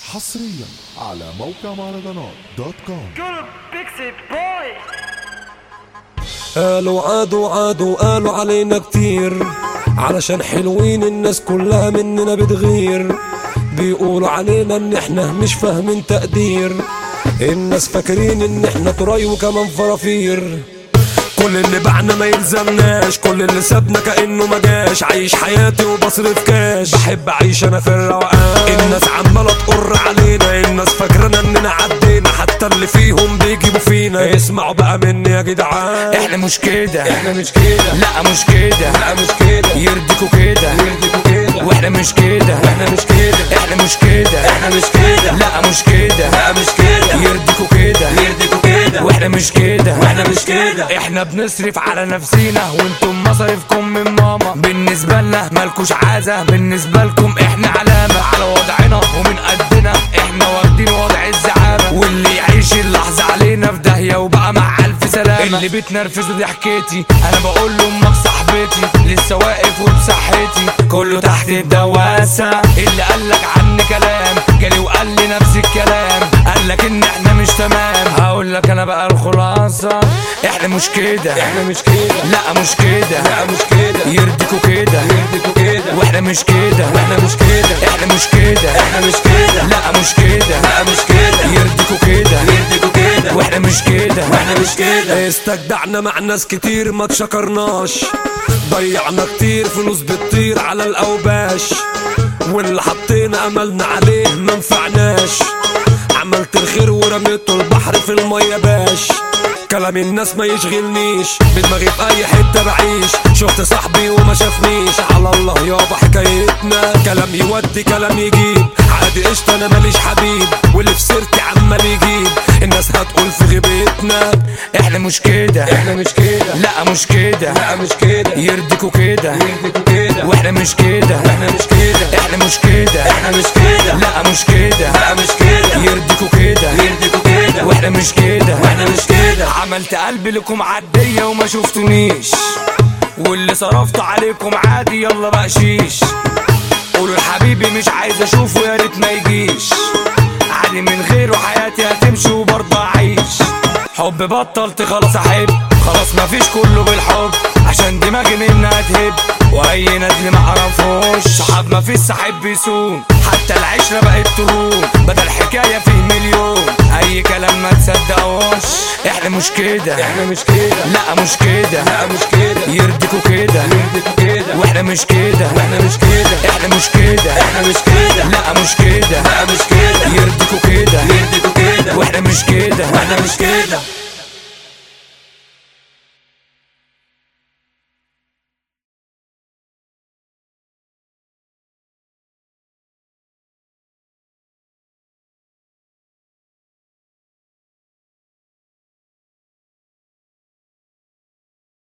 حصريا على موقع مهرجانات دوت كوم بيكسي بوي قالوا عادوا عادوا قالوا علينا كتير علشان حلوين الناس كلها مننا بتغير بيقولوا علينا ان احنا مش فاهمين تقدير الناس فاكرين ان احنا تراي وكمان فرافير كل اللي بعنا ما يلزمناش كل اللي سابنا كانه ما جاش عايش حياتي وبصرف كاش بحب اعيش انا في الروقان الناس عماله تقر علينا الناس فاكرانا اننا عدينا حتى اللي فيهم بيجيبوا فينا اسمعوا بقى مني يا جدعان احنا مش كده احنا مش كده لا مش كده لا مش كده يرضيكوا كده يرضيكوا كده واحنا مش كده احنا مش كده احنا مش كده احنا مش كده لا مش كده لا مش كده يرضيكوا كده يرضيكوا كده واحنا مش كده واحنا مش كده احنا بنصرف على نفسينا وانتم مصاريفكم من ماما بالنسبة لنا مالكوش عازة بالنسبة لكم احنا علامة على وضعنا ومن قدنا احنا واخدين وضع الزعامة واللي يعيش اللحظة علينا في داهية وبقى مع ألف سلامة اللي بتنرفزه دي حكيتي انا بقول له امك صاحبتي لسه واقف وبصحتي كله تحت الدواسة اللي قالك عني كلام جالي وقال لي نفس الكلام قالك ان احنا مش تمام هقول لك انا بقى الخلاصة احنا مش كده احنا مش كده لا مش كده لا مش كده يرضيكوا كده يرضيكوا كده واحنا مش كده واحنا مش كده احنا مش كده احنا مش كده لا مش كده لا مش كده يرضيكوا كده يرضيكوا كده واحنا مش كده واحنا مش كده استجدعنا مع ناس كتير ما تشكرناش ضيعنا كتير فلوس بتطير على الاوباش واللي حطينا املنا عليه ما نفعناش عملت الخير ورميته البحر في المية باش كلام الناس ما يشغلنيش بدماغي في اي حته بعيش شفت صاحبي وما شافنيش على الله يابا حكايتنا كلام يودي كلام يجيب عادي قشطه انا ماليش حبيب واللي في سيرتي عمال يجيب الناس هتقول في غيبتنا احنا مش كده احنا مش كده لا مش كده لا مش كده يرضيكوا كده يرضيكوا كده واحنا مش كده احنا مش كده احنا مش كده احنا مش كده لا مش كده لا مش كده يرضيكوا كده يرضيكوا كده واحنا مش كده واحنا مش كده عملت قلبي لكم عادية وما شفتونيش واللي صرفت عليكم عادي يلا بقشيش قولوا لحبيبي مش عايز اشوفه يا ريت ما يجيش عادي من غيره حياتي هتمشي وبرضه اعيش حب بطلت خلاص احب خلاص مفيش كله بالحب عشان دماغي منها تهب واي ندل معرفوش صحاب مفيش صاحب بيسون حتى العشرة بقت تهون بدل حكاية فيه مليون اي كلام ما تصدقوش احنا مش كده احنا مش كده لا مش كده لا مش كده يرضيكوا كده يرضيكوا كده واحنا مش كده واحنا مش كده احنا مش كده احنا مش كده لا مش كده لا مش كده يرضيكوا كده يرضيكوا كده واحنا مش كده واحنا مش كده